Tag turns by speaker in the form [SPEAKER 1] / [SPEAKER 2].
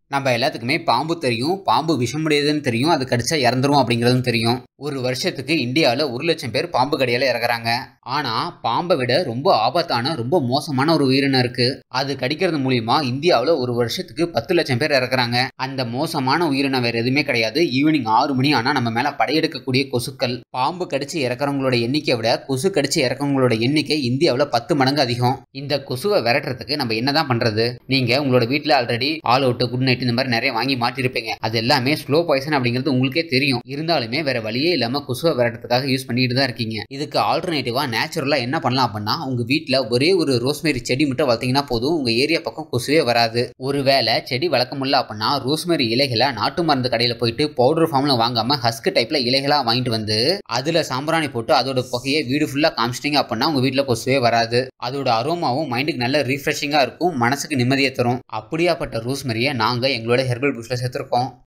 [SPEAKER 1] நம்ம எல்லாத்துக்குமே பாம்பு தெரியும் பாம்பு விஷமுடையதுன்னு தெரியும் அது கடிச்சா இறந்துரும் அப்படிங்கிறதும் தெரியும் ஒரு வருஷத்துக்கு இந்தியாவில் ஒரு லட்சம் பேர் பாம்பு கடியால் இறக்குறாங்க ஆனால் பாம்பை விட ரொம்ப ஆபத்தான ரொம்ப மோசமான ஒரு உயிரினம் இருக்கு அது கடிக்கிறது மூலியமா இந்தியாவில் ஒரு வருஷத்துக்கு பத்து லட்சம் பேர் இறக்குறாங்க அந்த மோசமான உயிரினம் வேற எதுவுமே கிடையாது ஈவினிங் ஆறு மணி ஆனால் நம்ம மேலே படையெடுக்கக்கூடிய கொசுக்கள் பாம்பு கடிச்சு இறக்குறவங்களோட எண்ணிக்கை விட கொசு கடிச்சு இறக்குறவங்களோட எண்ணிக்கை இந்தியாவில் பத்து மடங்கு அதிகம் இந்த கொசுவை விரட்டுறதுக்கு நம்ம என்னதான் பண்றது நீங்க உங்களோட வீட்டில் already all out good night இந்த மாதிரி நிறைய வாங்கி மாட்டிருப்பீங்க அது எல்லாமே ஸ்லோ பாய்சன் அப்படிங்கிறது உங்களுக்கே தெரியும் இருந்தாலுமே வேற வழியே இல்லாம கொசுவை விரட்டுறதுக்காக யூஸ் பண்ணிட்டு தான் இருக்கீங்க இதுக்கு ஆல்டர்னேட்டிவா நேச்சுரலா என்ன பண்ணலாம் அப்படின்னா உங்க வீட்டில் ஒரே ஒரு ரோஸ்மேரி செடி மட்டும் வளர்த்தீங்கன்னா போதும் உங்க ஏரியா பக்கம் கொசுவே வராது ஒருவேளை செடி வளர்க்க முடியல அப்படின்னா ரோஸ்மேரி இலைகளை நாட்டு மருந்து கடையில போயிட்டு பவுடர் ஃபார்ம்ல வாங்காம ஹஸ்க் டைப்ல இலைகளா வாங்கிட்டு வந்து அதுல சாம்பிராணி போட்டு அதோட புகையை வீடு ஃபுல்லா காமிச்சிட்டீங்க அப்படின்னா உங்க வீட்டில் கொசுவே வராது அதோட அரோமாவும் மைண்டுக்கு நல்ல ரீஃப்ரெஷிங்கா இருக்கும் மனசுக்கு நிம்மதியை தரும் அப்படியாப்பட்ட ரோஸ்மரியை நாங்க எங்களோட ஹெர்பல் புஷ்ல சேர்த்துருக்கோம்